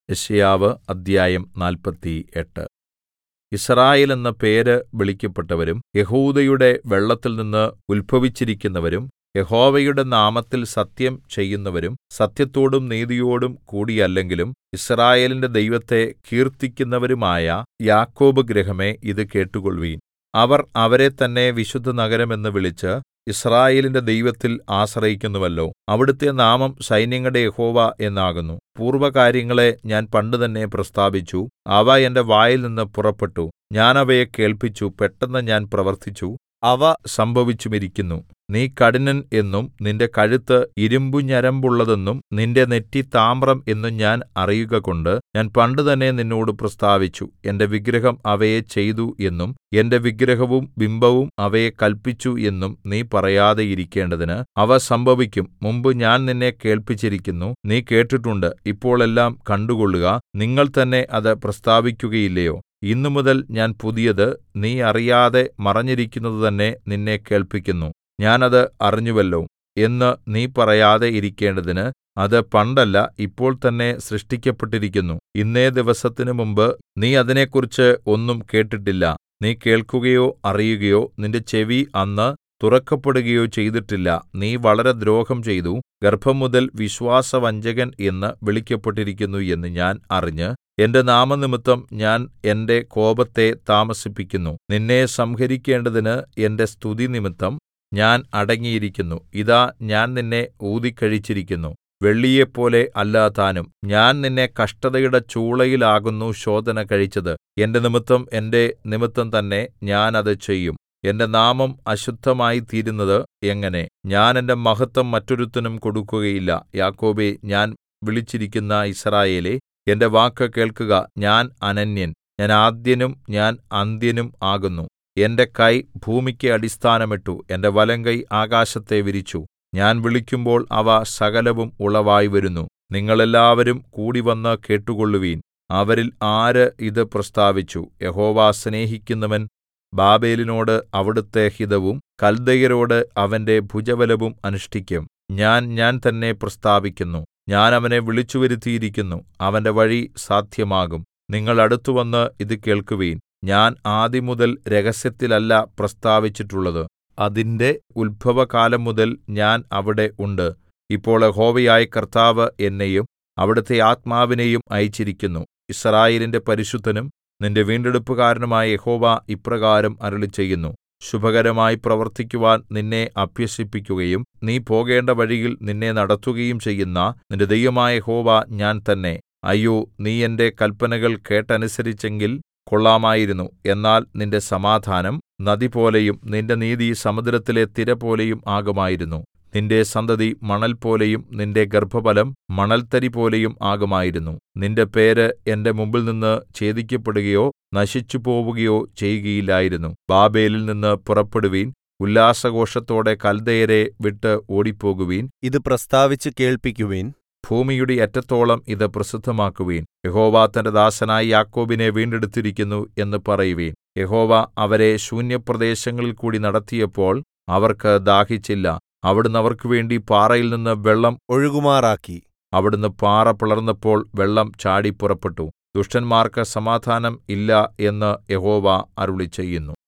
യെശയ്യാവ് അദ്ധ്യായം നാല്പത്തിയെട്ട് യിസ്രായേൽ എന്ന പേര് വിളിക്കപ്പെട്ടവരും യെഹൂദയുടെ വെള്ളത്തിൽനിന്ന് ഉത്ഭവിച്ചിരിക്കുന്നവരും യഹോവയുടെ നാമത്തിൽ സത്യം ചെയ്യുന്നവരും സത്യത്തോടും നീതിയോടും കൂടിയല്ലെങ്കിലും യിസ്രായേലിന്റെ ദൈവത്തെ കീർത്തിക്കുന്നവരുമായ യാക്കോബ് ഗൃഹമേ ഇത് കേട്ടുകൊൾവിൻ അവർ അവരെ തന്നെ വിശുദ്ധനഗരം എന്ന് വിളിച്ച് യിസ്രായേലിന്റെ ദൈവത്തിൽ ആശ്രയിക്കുന്നുവല്ലോ അവിടുത്തെ നാമം സൈന്യങ്ങളുടെ യഹോവ എന്നാകുന്നു പൂർവ്വകാര്യങ്ങളെ ഞാൻ പണ്ടുതന്നെ പ്രസ്താവിച്ചു അവ എന്റെ വായിൽനിന്ന് പുറപ്പെട്ടു ഞാൻ അവയെ കേൾപ്പിച്ചു പെട്ടെന്ന് ഞാൻ പ്രവർത്തിച്ചു അവ സംഭവിച്ചുമിരിക്കുന്നു നീ കഠിനൻ എന്നും നിന്റെ കഴുത്ത് ഇരിമ്പുഞരമ്പുള്ളതെന്നും നിന്റെ നെറ്റി താമ്രം എന്നും ഞാൻ അറിയുകകൊണ്ട് ഞാൻ പണ്ടുതന്നെ നിന്നോട് പ്രസ്താവിച്ചു എന്റെ വിഗ്രഹം അവയെ ചെയ്തു എന്നും എന്റെ വിഗ്രഹവും ബിംബവും അവയെ കല്പിച്ചു എന്നും നീ പറയാതെ ഇരിക്കേണ്ടതിന് അവ സംഭവിക്കും മുമ്പ് ഞാൻ നിന്നെ കേൾപ്പിച്ചിരിക്കുന്നു നീ കേട്ടിട്ടുണ്ട് ഇപ്പോൾ എല്ലാം കണ്ടുകൊള്ളുക നിങ്ങൾ തന്നെ അത് പ്രസ്താവിക്കുകയില്ലയോ ഇന്നുമുതൽ ഞാൻ പുതിയത് നീ അറിയാതെ മറഞ്ഞിരിക്കുന്നത് തന്നെ നിന്നെ കേൾപ്പിക്കുന്നു ഞാൻ അത് അറിഞ്ഞുവല്ലോ എന്ന് നീ പറയാതെ ഇരിക്കേണ്ടതിന് അത് പണ്ടല്ല ഇപ്പോൾ തന്നെ സൃഷ്ടിക്കപ്പെട്ടിരിക്കുന്നു ഇന്നേ ദിവസത്തിന് മുമ്പ് നീ അതിനെക്കുറിച്ച് ഒന്നും കേട്ടിട്ടില്ല നീ കേൾക്കുകയോ അറിയുകയോ നിന്റെ ചെവി അന്ന് തുറക്കപ്പെടുകയോ ചെയ്തിട്ടില്ല നീ വളരെ ദ്രോഹം ചെയ്തു ഗർഭംമുതൽ വിശ്വാസവഞ്ചകൻ എന്ന് വിളിക്കപ്പെട്ടിരിക്കുന്നു എന്ന് ഞാൻ അറിഞ്ഞ് എന്റെ നാമനിമിത്തം ഞാൻ എന്റെ കോപത്തെ താമസിപ്പിക്കുന്നു നിന്നെ സംഹരിക്കേണ്ടതിന് എന്റെ സ്തുതി നിമിത്തം ഞാൻ അടങ്ങിയിരിക്കുന്നു ഇതാ ഞാൻ നിന്നെ ഊതിക്കഴിച്ചിരിക്കുന്നു വെള്ളിയെപ്പോലെ അല്ല താനും ഞാൻ നിന്നെ കഷ്ടതയുടെ ചൂളയിലാകുന്നു ശോധന കഴിച്ചത് എന്റെ നിമിത്തം എന്റെ നിമിത്തം തന്നെ ഞാൻ അത് ചെയ്യും എന്റെ നാമം അശുദ്ധമായിത്തീരുന്നത് എങ്ങനെ ഞാൻ എന്റെ മഹത്വം മറ്റൊരുത്തനും കൊടുക്കുകയില്ല യാക്കോബേ ഞാൻ വിളിച്ചിരിക്കുന്ന യിസ്രായേലേ എന്റെ വാക്ക് കേൾക്കുക ഞാൻ അനന്യൻ ഞാൻ ആദ്യനും ഞാൻ അന്ത്യനും ആകുന്നു എന്റെ കൈ ഭൂമിക്ക് അടിസ്ഥാനമിട്ടു എന്റെ വലങ്കൈ ആകാശത്തെ വിരിച്ചു ഞാൻ വിളിക്കുമ്പോൾ അവ സകലവും ഉളവായി വരുന്നു നിങ്ങൾ എല്ലാവരും കൂടിവന്ന് കേട്ടുകൊള്ളുവീൻ അവരിൽ ആര് ഇത് പ്രസ്താവിച്ചു യഹോവ സ്നേഹിക്കുന്നവൻ ബാബേലിനോട് അവിടുത്തെ ഹിതവും കൽദയരോട് അവന്റെ ഭുജബലവും അനുഷ്ഠിക്കും ഞാൻ ഞാൻ തന്നെ പ്രസ്താവിക്കുന്നു ഞാൻ അവനെ വിളിച്ചുവരുത്തിയിരിക്കുന്നു അവന്റെ വഴി സാധ്യമാകും നിങ്ങൾ അടുത്തുവന്ന് ഇത് കേൾക്കുവീൻ ഞാൻ ആദിമുതൽ രഹസ്യത്തിലല്ല പ്രസ്താവിച്ചിട്ടുള്ളത് അതിന്റെ ഉത്ഭവകാലം മുതൽ ഞാൻ അവിടെ ഉണ്ട് ഇപ്പോൾ യഹോവയായ കർത്താവ് എന്നെയും അവിടുത്തെ ആത്മാവിനെയും അയച്ചിരിക്കുന്നു യിസ്രായേലിന്റെ പരിശുദ്ധനും നിന്റെ വീണ്ടെടുപ്പുകാരനുമായ യഹോവ ഇപ്രകാരം അരുളിച്ചെയ്യുന്നു ശുഭകരമായി പ്രവർത്തിക്കുവാൻ നിന്നെ അഭ്യസിപ്പിക്കുകയും നീ പോകേണ്ട വഴിയിൽ നിന്നെ നടത്തുകയും ചെയ്യുന്ന നിന്റെ ദൈവമായ യഹോവ ഞാൻ തന്നെ അയ്യോ നീ എന്റെ കല്പനകൾ കേട്ടനുസരിച്ചെങ്കിൽ കൊള്ളാമായിരുന്നു എന്നാൽ നിന്റെ സമാധാനം നദിപോലെയും നിന്റെ നീതി സമുദ്രത്തിലെ തിരപോലെയും ആകുമായിരുന്നു നിന്റെ സന്തതി മണൽപോലെയും നിന്റെ ഗർഭഫലം മണൽത്തരിപോലെയും ആകുമായിരുന്നു നിന്റെ പേര് എന്റെ മുമ്പിൽനിന്ന് ഛേദിക്കപ്പെടുകയോ നശിച്ചുപോവുകയോ ചെയ്യുകയില്ലായിരുന്നു ബാബേലിൽ നിന്ന് പുറപ്പെടുവിൻ ഉല്ലാസഘോഷത്തോടെ കൽദയരെ വിട്ട് ഓടിപ്പോകുവിൻ ഇത് പ്രസ്താവിച്ച് കേൾപ്പിക്കുവിൻ ഭൂമിയുടെ അറ്റത്തോളം ഇത് പ്രസിദ്ധമാക്കുവിൻ യഹോവ തന്റെ ദാസനായ യാക്കോബിനെ വീണ്ടെടുത്തിരിക്കുന്നു എന്ന് പറയുവിൻ യഹോവ അവരെ ശൂന്യപ്രദേശങ്ങളിൽ കൂടി നടത്തിയപ്പോൾ അവർക്ക് ദാഹിച്ചില്ല അവിടുന്ന് അവർക്ക് വേണ്ടി പാറയിൽ നിന്ന് വെള്ളം ഒഴുകുമാറാക്കി അവിടുന്ന് പാറ പിളർന്നപ്പോൾ വെള്ളം ചാടി പുറപ്പെട്ടു ദുഷ്ടന്മാർക്ക് സമാധാനം ഇല്ല എന്ന് യഹോവ അരുളിച്ചെയ്യുന്നു